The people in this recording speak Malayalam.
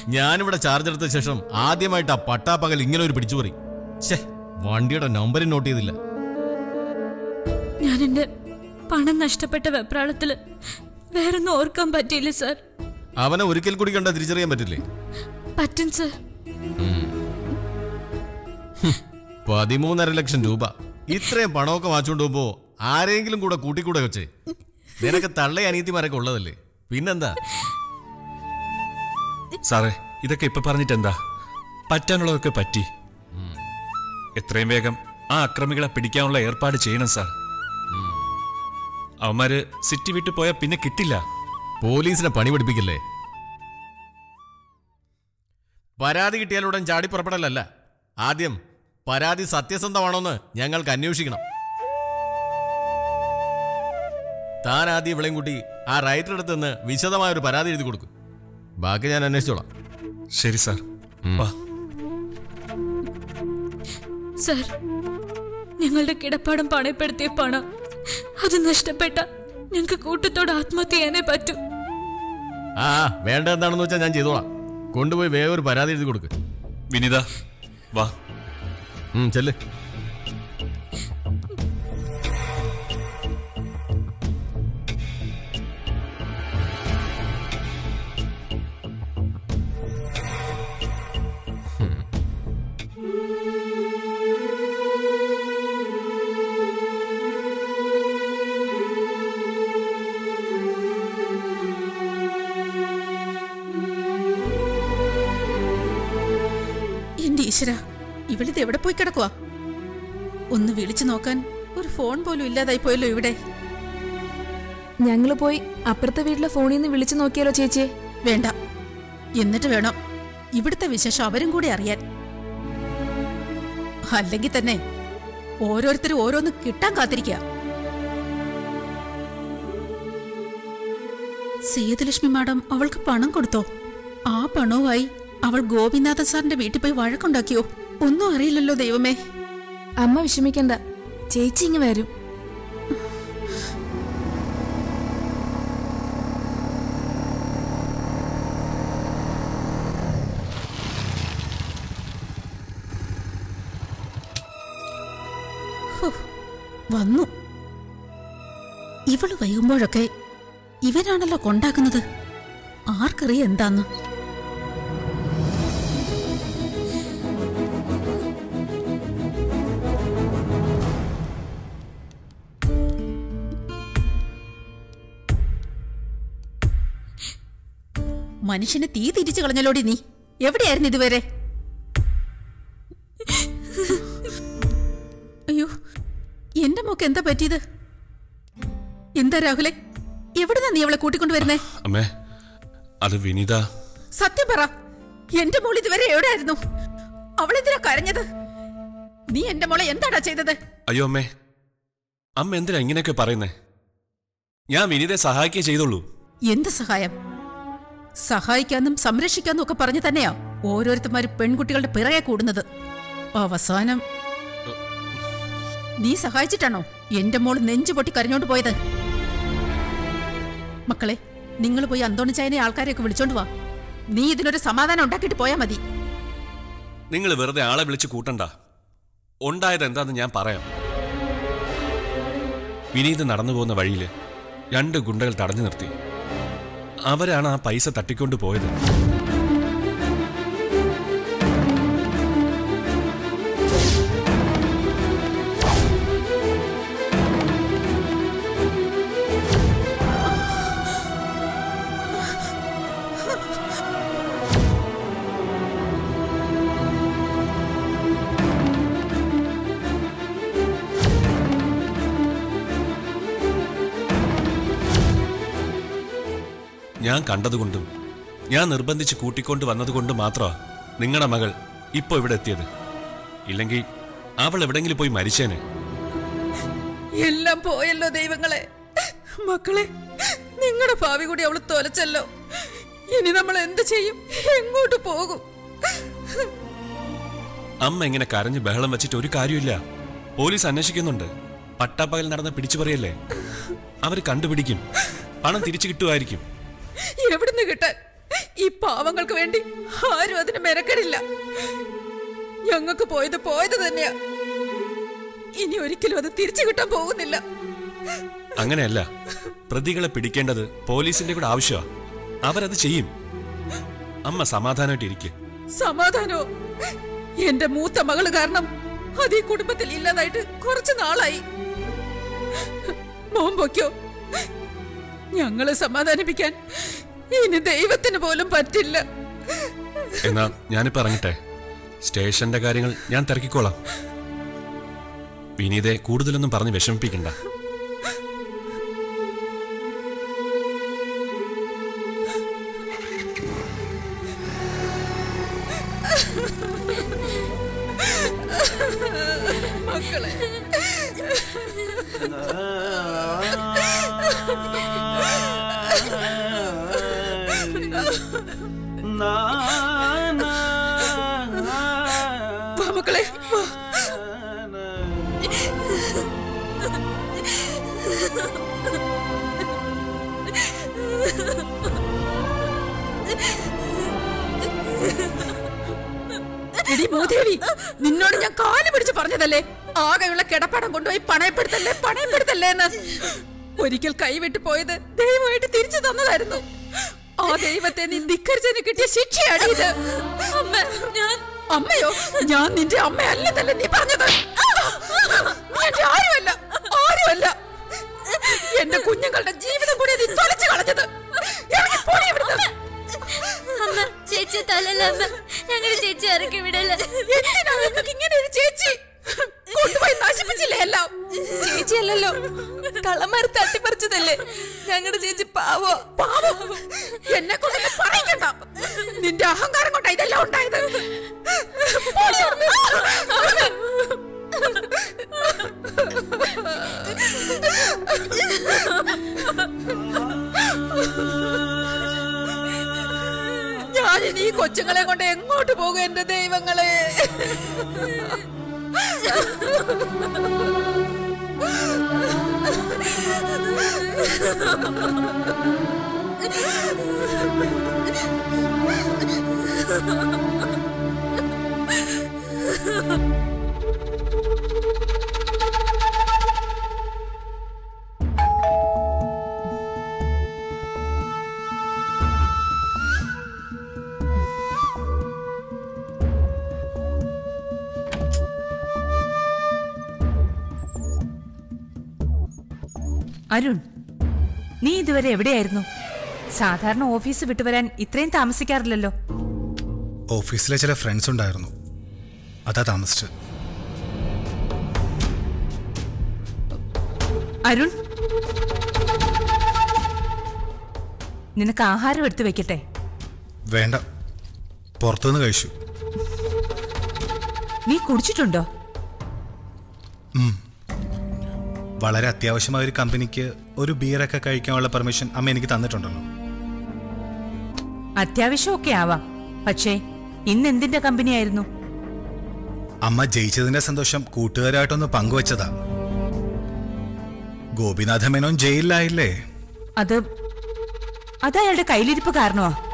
ഞാനിവിടെ ചാർജ് എടുത്ത ശേഷം ആദ്യമായിട്ട് ആ പട്ടാപ്പകൽ ഇങ്ങനെ ഒരു പിടിച്ചുപറി ഛേ വണ്ടിയുടെ നമ്പരും നോട്ട് ചെയ്തില്ല ഞാൻ എന്റെ പണം നഷ്ടപ്പെട്ട വെപ്രാളത്തില് വേറൊന്നും ഓർക്കാൻ പറ്റിയില്ല സാർ അവനെ ഒരിക്കൽ കൂടി കണ്ടാൽ തിരിച്ചറിയാൻ പറ്റില്ലേ പറ്റും സാർ പതിമൂന്നര ലക്ഷം രൂപ ഇത്രയും പണമൊക്കെ വാങ്ങിച്ചുകൊണ്ട് പോകുമ്പോ ആരെങ്കിലും കൂടെ കൂട്ടിക്കൂടെ വെച്ചേ നിനക്ക് തള്ളേ അനീതിമാരൊക്കെ ഉള്ളതല്ലേ പിന്നെന്താ സാറേ ഇതൊക്കെ ഇപ്പൊ പറഞ്ഞിട്ട് എന്താ പറ്റാനുള്ളതൊക്കെ പറ്റി എത്രയും വേഗം ആ അക്രമികളെ പിടിക്കാനുള്ള ഏർപ്പാട് ചെയ്യണം സാർ അവന്മാര് സിറ്റി വിട്ടു പോയാൽ പിന്നെ കിട്ടില്ല പോലീസിനെ പണി പഠിപ്പിക്കില്ലേ പരാതി കിട്ടിയാലുടൻ ചാടി പുറപ്പെടലല്ല ആദ്യം പരാതി സത്യസന്ധമാണോന്ന് ഞങ്ങൾക്ക് അന്വേഷിക്കണം താൻ ആദ്യം ഇവിടെയും കൂട്ടി ആ റൈറ്റർ അടുത്ത് നിന്ന് വിശദമായ ഒരു പരാതി എഴുതി കൊടുക്കും ബാക്കി ഞാൻ അന്വേഷിച്ചോളാം ശരി സാർ വാ സാർ ഞങ്ങളുടെ കിടപ്പാടം പണയപ്പെടുത്തിയ പണം അത് നഷ്ടപ്പെട്ട ഞങ്ങൾക്ക് കൂട്ടത്തോട് ആത്മഹത്യ ചെയ്യാനേ പറ്റൂ ആ ആ, വേണ്ട എന്താണെന്ന് വെച്ചാൽ ഞാൻ ചെയ്തോളാം കൊണ്ടുപോയി വേഗം ഒരു പരാതി എഴുതി കൊടുക്ക് വിനിത വാ ഉം, ചെല്ല് എന്റെ ഈശ്വര ഇവളിത് എവിടെ പോയി കിടക്കുവാ ഒന്ന് വിളിച്ചു നോക്കാൻ ഒരു ഫോൺ പോലും ഇല്ലാതായി പോയല്ലോ ഇവിടെ ഞങ്ങൾ പോയി അപ്പുറത്തെ വീട്ടിലെ ഫോണിൽ നിന്ന് വിളിച്ചു നോക്കിയാലോ ചേച്ചിയെ വേണ്ട എന്നിട്ട് വേണം ഇവിടുത്തെ വിശേഷം അവരും കൂടി അറിയാൻ അല്ലെങ്കിൽ തന്നെ ഓരോരുത്തരും ഓരോന്ന് കിട്ടാൻ കാത്തിരിക്കുക സേതുലക്ഷ്മി മാഡം അവൾക്ക് പണം കൊടുത്തോ ആ പണവുമായി അവൾ ഗോപിനാഥ സാറിന്റെ വീട്ടിൽ പോയി വഴക്കുണ്ടാക്കിയോ ഒന്നും അറിയില്ലല്ലോ ദൈവമേ അമ്മ വിഷമിക്കണ്ട ചേച്ചി ഇങ്ങ് വരും ഹോ, വന്നു ഇവള് വൈകുമ്പോഴൊക്കെ ഇവനാണല്ലോ കൊണ്ടാക്കുന്നത് ആർക്കറിയാം എന്താന്ന് മനുഷ്യനെ തീ തിരിച്ചു കളഞ്ഞലോടി നീ എവിടെയായിരുന്നു ഇതുവരെ അയ്യോ എന്റെ മോക്ക് എന്താ പറ്റിയത് എന്താ രാഹുലെ എവിടുന്നാ നീ അവളെ കൂട്ടിക്കൊണ്ടുവരുന്നേ അമ്മേ അത് വിനിത സത്യം പറ എന്റെ മോൾ ഇതുവരെ എവിടെയായിരുന്നു അവളെന്തിനാ കരഞ്ഞത് നീ എന്റെ മോളെ എന്താടാ ചെയ്തത് അയ്യോ അമ്മേ അമ്മ എന്തിനാ ഇങ്ങനെയൊക്കെ പറയുന്നേ ഞാൻ വിനിതയെ സഹായിക്കേ ചെയ്തോളൂ എന്ത് സഹായം സഹായിക്കാന്നും സംരക്ഷിക്കാന്നും ഒക്കെ പറഞ്ഞു തന്നെയാ ഓരോരുത്തന്മാര് പെൺകുട്ടികളുടെ പിറകെ കൂടുന്നത് അവസാനം നീ സഹായിച്ചിട്ടാണോ എന്റെ മോള് നെഞ്ചു പൊട്ടി കരഞ്ഞോണ്ട് പോയത് മക്കളെ നിങ്ങൾ പോയി അന്തോണിച്ചായനെ ആൾക്കാരെയൊക്കെ വിളിച്ചോണ്ട് വാ നീ ഇതിനൊരു സമാധാനം ഉണ്ടാക്കിയിട്ട് പോയാ മതി നിങ്ങൾ വെറുതെ ആളെ വിളിച്ച് കൂട്ടണ്ട ഉണ്ടായത് എന്താന്ന് ഞാൻ പറയാം വിനീത് നടന്നു പോകുന്ന വഴിയിൽ രണ്ട് ഗുണ്ടകൾ തടഞ്ഞു നിർത്തി അവരാണ് ആ പൈസ തട്ടിക്കൊണ്ട് പോയത് ഞാൻ കണ്ടതുകൊണ്ടും ഞാൻ നിർബന്ധിച്ച് കൂട്ടിക്കൊണ്ട് വന്നതുകൊണ്ടും മാത്രമാ നിങ്ങളുടെ മകൾ ഇപ്പൊ ഇവിടെ എത്തിയത് ഇല്ലെങ്കിൽ അവൾ എവിടെങ്കിലും പോയി മരിച്ചേനെ എല്ലാം പോയല്ലോ ദൈവങ്ങളെ മക്കളെ നിങ്ങളുടെ ഭാവി കൂടി അവള് തോലച്ചല്ലോ ഇനി നമ്മൾ എന്ത് ചെയ്യും എങ്ങോട്ട് പോകും അമ്മ ഇങ്ങനെ കരഞ്ഞ് ബഹളം വെച്ചിട്ട് ഒരു കാര്യമില്ല പോലീസ് അന്വേഷിക്കുന്നുണ്ട് പട്ടാപ്പകൽ നടന്ന പിടിച്ചു പറയല്ലേ അവര് കണ്ടുപിടിക്കും പണം തിരിച്ചു കിട്ടുമായിരിക്കും എവിടുന്ന് കിട്ടാൻ ഈ പാവങ്ങൾക്ക് വേണ്ടി ആരും അതിന് മെനക്കെടില്ല ഞങ്ങൾക്ക് പോയത് പോയത് തന്നെയാ ഇനി ഒരിക്കലും അത് തിരിച്ചു കിട്ടാൻ പോകുന്നില്ല അങ്ങനെയല്ല പ്രതികളെ പിടിക്കേണ്ടത് പോലീസിന്റെ കൂടെ ആവശ്യമാ അവരത് ചെയ്യും അമ്മ സമാധാനമായിട്ട് ഇരിക്കെ സമാധാനോ എന്റെ മൂത്ത മകള് കാരണം അത് ഈ കുടുംബത്തിൽ ഇല്ലാതായിട്ട് കുറച്ചു നാളായി മോൻ പൊയ്ക്കോ ഞങ്ങളെ സമാധാനിപ്പിക്കാൻ ഇനി ദൈവത്തിന് പോലും പറ്റില്ല എന്നാ ഞാനിപ്പോ ഇറങ്ങട്ടെ സ്റ്റേഷന്റെ കാര്യങ്ങൾ ഞാൻ തിരക്കിക്കോളാം വിനീതെ കൂടുതലൊന്നും പറഞ്ഞ് വിഷമിപ്പിക്കണ്ട മക്കളെ വാ മക്കളെ വാ എടി മൂദേവി നിന്നോട് ഞാൻ കാല് പിടിച്ച് പറഞ്ഞതല്ലേ ആകെയുള്ള കിടപ്പടം കൊണ്ടുപോയി പണയപ്പെടുത്തല്ലേ പണയപ്പെടുത്തല്ലേ എന്ന് ഒരിക്കൽ കൈവിട്ട് പോയത് ദൈവമായിട്ട് തിരിച്ചു തന്നതായിരുന്നു ആ ദൈവത്തെ നീ ധിക്കരിച്ചതിന് കിട്ടിയ ശിക്ഷയാണ് ഇത് അമ്മ ഞാൻ അമ്മയോ ഞാൻ നിന്റെ അമ്മയല്ലെന്നല്ലേ നീ പറഞ്ഞത് നീ എന്റെ ആരുമല്ല ആരുമല്ല എന്റെ കുഞ്ഞുങ്ങളുടെ ജീവിതം കൂടി നീ തൊലച്ചു കളഞ്ഞത് ഇറങ്ങി പോടി ഇവിടുന്ന്. അമ്മ ചേച്ചി തലല്ല അമ്മ ഞങ്ങളുടെ ചേച്ചി ഇറക്കി വിടല്ല എന്തിനാ നിങ്ങൾക്ക് ഇങ്ങനെ ഒരു ചേച്ചി കൊണ്ടുപോയി നശിപ്പിച്ചില്ലേ എല്ലാം ചേച്ചിയല്ലല്ലോ കള്ളന്മാർ തട്ടിപ്പറിച്ചതല്ലേ ഞങ്ങളുടെ ചേച്ചി പാവോ പാവം എന്നെ കൊണ്ടൊന്നും പറയിക്കണ്ട നിന്റെ അഹങ്കാരം കൊണ്ടാ ഇതെല്ലാം ഉണ്ടായത് പോടി അവിടുന്ന്. ഞാനിനി ഈ കൊച്ചുങ്ങളെ കൊണ്ട് എങ്ങോട്ട് പോകും എന്റെ ദൈവങ്ങളെ അരുൺ നീ ഇതുവരെ എവിടെയായിരുന്നു സാധാരണ ഓഫീസ് വിട്ടുവരാൻ ഇത്രയും താമസിക്കാറില്ലല്ലോ ഓഫീസിലെ ചില ഫ്രണ്ട്സ് ഉണ്ടായിരുന്നു അതാ താമസിച്ചത് അരുൺ നിനക്ക് ആഹാരം എടുത്തു വെക്കട്ടെ വേണ്ട പുറത്തുനിന്ന് കഴിച്ചു നീ കുടിച്ചിട്ടുണ്ടോ വളരെ അത്യാവശ്യമായ ഒരു കമ്പനിക്ക് ഒരു ബിയറൊക്കെ കഴിക്കാനുള്ള പെർമിഷൻ അമ്മ എനിക്ക് തന്നിട്ടുണ്ടല്ലോ അത്യാവശ്യമൊക്കെ ആവാം പക്ഷേ ഇന്ന് എന്തിന്റെ കമ്പനിയായിരുന്നു അമ്മ ജയിച്ചതിന്റെ സന്തോഷം കൂട്ടുകാരായിട്ടൊന്ന് പങ്കുവച്ചതാ ഗോപിനാഥ മേനോൻ ജയിലിലായില്ലേ അത് അത് അയാളുടെ കയ്യിലിരിപ്പ് കാരണമാ